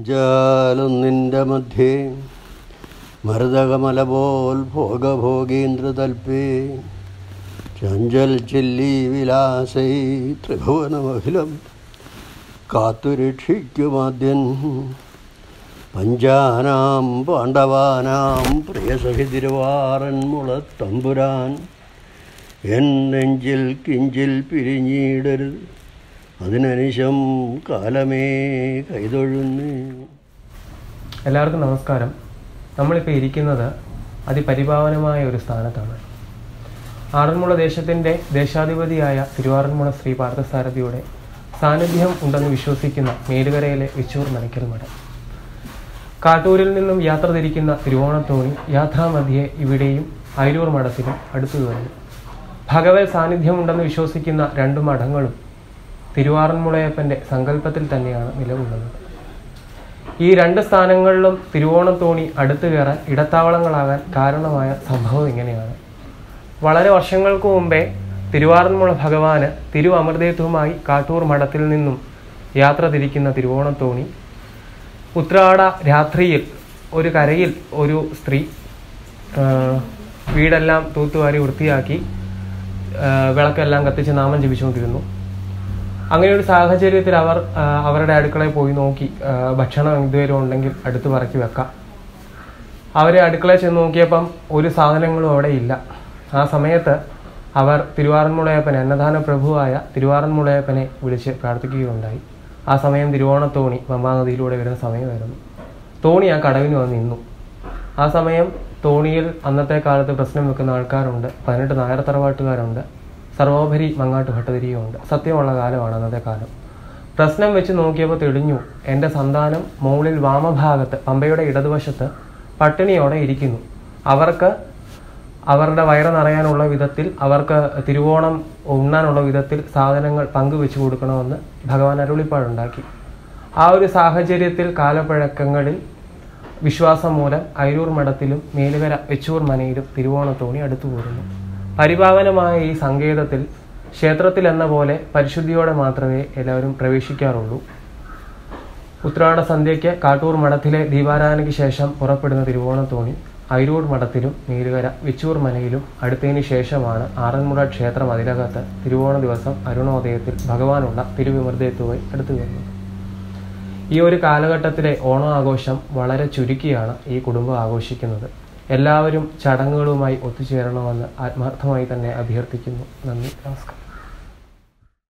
നെഞ്ചാലൊന്നിൻ്റെ മധ്യേ മരുതകമല പോൽ ഭോഗഭോഗീന്ദ്രതൽപേ ചഞ്ചൽ ചില്ലി വിലാസൈ ത്രിഭുവനമഖിലം കാത്തുരക്ഷിക്കുമാദ്യൻ പഞ്ചാനാം പാണ്ഡവാനാം പ്രിയസഖി തിരുവാറൻ മുളത്തമ്പുരാൻ എൻ നെഞ്ചിൽ കിഞ്ചിൽ പിരിഞ്ഞിടരുത് അതിനനിശം കാലമേ കൈതൊഴുന്നേ എല്ലാവർക്കും നമസ്കാരം നമ്മളിപ്പോൾ ഇരിക്കുന്നത് അതിപരിപാവനമായ ഒരു സ്ഥാനത്താണ് ആറന്മുള ദേശത്തിൻ്റെ ദേശാധിപതിയായ തിരുവാറന്മുള ശ്രീ പാർത്ഥസാരഥിയുടെ സാന്നിധ്യം ഉണ്ടെന്ന് വിശ്വസിക്കുന്ന മേലുകരയിലെ വിച്ചൂർ മനക്കൽ മഠം കാട്ടൂരിൽ നിന്നും യാത്ര തിരിക്കുന്ന തിരുവോണത്തോണി യാത്രാമധ്യേ ഇവിടെയും അയിരൂർ മഠത്തിലും അടുത്തു വരുന്നു ഭഗവത് സാന്നിധ്യമുണ്ടെന്ന് വിശ്വസിക്കുന്ന രണ്ട് മഠങ്ങളും തിരുവാറന്മുളയപ്പൻ്റെ സങ്കല്പത്തിൽ തന്നെയാണ് നിലകൊള്ളുന്നത് ഈ രണ്ട് സ്ഥാനങ്ങളിലും തിരുവോണത്തോണി അടുത്തു കയറാൻ ഇടത്താവളങ്ങളാകാൻ കാരണമായ സംഭവം ഇങ്ങനെയാണ് വളരെ വർഷങ്ങൾക്ക് മുമ്പേ തിരുവാറന്മുള ഭഗവാന് തിരു അമൃതേത്വമായി കാട്ടൂർ മഠത്തിൽ നിന്നും യാത്ര തിരിക്കുന്ന തിരുവോണത്തോണി ഉത്രാട രാത്രിയിൽ ഒരു കരയിൽ ഒരു സ്ത്രീ ആ, വീടെല്ലാം തൂത്തുവാരി വൃത്തിയാക്കി ആ, വിളക്കെല്ലാം കത്തിച്ച് നാമം ജപിച്ചുകൊണ്ടിരുന്നു അങ്ങനെ ഒരു സാഹചര്യത്തിൽ അവർ ആ, അവരുടെ അടുക്കളയിൽ പോയി നോക്കി ആ, ഭക്ഷണം എന്തുവരും ഉണ്ടെങ്കിൽ അടുത്ത് പറക്കി വെക്കാം അവരെ അടുക്കളയിൽ ചെന്ന് നോക്കിയപ്പം ഒരു സാധനങ്ങളും അവിടെ ഇല്ല ആ സമയത്ത് അവർ തിരുവാറന്മുളയപ്പൻ അന്നദാന പ്രഭുവായ തിരുവാറന്മുളയപ്പനെ വിളിച്ച് പ്രാർത്ഥിക്കുകയുണ്ടായി ആ സമയം തിരുവോണത്തോണി പമ്പാ നദിയിലൂടെ വരുന്ന സമയമായിരുന്നു തോണി ആ കടവിന് വന്ന് നിന്നു ആ സമയം തോണിയിൽ അന്നത്തെ കാലത്ത് പ്രശ്നം വെക്കുന്ന ആൾക്കാരുണ്ട് പതിനെട്ട് നായർ തറവാട്ടുകാരുണ്ട് സർവോപരി മങ്ങാട്ട് ഭട്ടതിരിയുമുണ്ട് സത്യമുള്ള കാലമാണ് അന്നത്തെ കാലം പ്രശ്നം വെച്ച് നോക്കിയപ്പോൾ തെളിഞ്ഞു എൻ്റെ സന്താനം മുകളിൽ വാമഭാഗത്ത് പമ്പയുടെ ഇടതുവശത്ത് പട്ടിണിയോടെ ഇരിക്കുന്നു അവർക്ക് അവരുടെ വയറ് നിറയാനുള്ള വിധത്തിൽ അവർക്ക് തിരുവോണം ഉണ്ണാനുള്ള വിധത്തിൽ സാധനങ്ങൾ പങ്കുവെച്ചു കൊടുക്കണമെന്ന് ഭഗവാൻ അരുളിപ്പാടുണ്ടാക്കി ആ ഒരു സാഹചര്യത്തിൽ കാലപ്പഴക്കങ്ങളിൽ വിശ്വാസം മൂലം അയിരൂർ മഠത്തിലും മേലുകര വെച്ചൂർ മനയിലും തിരുവോണത്തോണി അടുത്തു പോരുന്നു പരിപാവനമായ ഈ സങ്കേതത്തിൽ ക്ഷേത്രത്തിൽ എന്ന പോലെ പരിശുദ്ധിയോടെ മാത്രമേ എല്ലാവരും പ്രവേശിക്കാറുള്ളൂ ഉത്രാട സന്ധ്യയ്ക്ക് കാട്ടൂർ മഠത്തിലെ ദീപാരാധനയ്ക്ക് ശേഷം പുറപ്പെടുന്ന തിരുവോണത്തോണി അയിരൂർ മഠത്തിലും നീരുകര വിച്ചൂർ മനയിലും അടുത്തതിന് ശേഷമാണ് ആറന്മുള ക്ഷേത്രം അതിലകത്ത് തിരുവോണ ദിവസം അരുണോദയത്തിൽ ഭഗവാനുള്ള തിരുവിമൃതത്വമായി അടുത്തു വരുന്നത് ഈ ഒരു കാലഘട്ടത്തിലെ ഓണം ആഘോഷം വളരെ ചുരുക്കിയാണ് ഈ കുടുംബം ആഘോഷിക്കുന്നത് എല്ലാവരും ചടങ്ങുകളുമായി ഒത്തുചേരണമെന്ന് ആത്മാർത്ഥമായി തന്നെ അഭ്യർത്ഥിക്കുന്നു നന്ദി നമസ്കാരം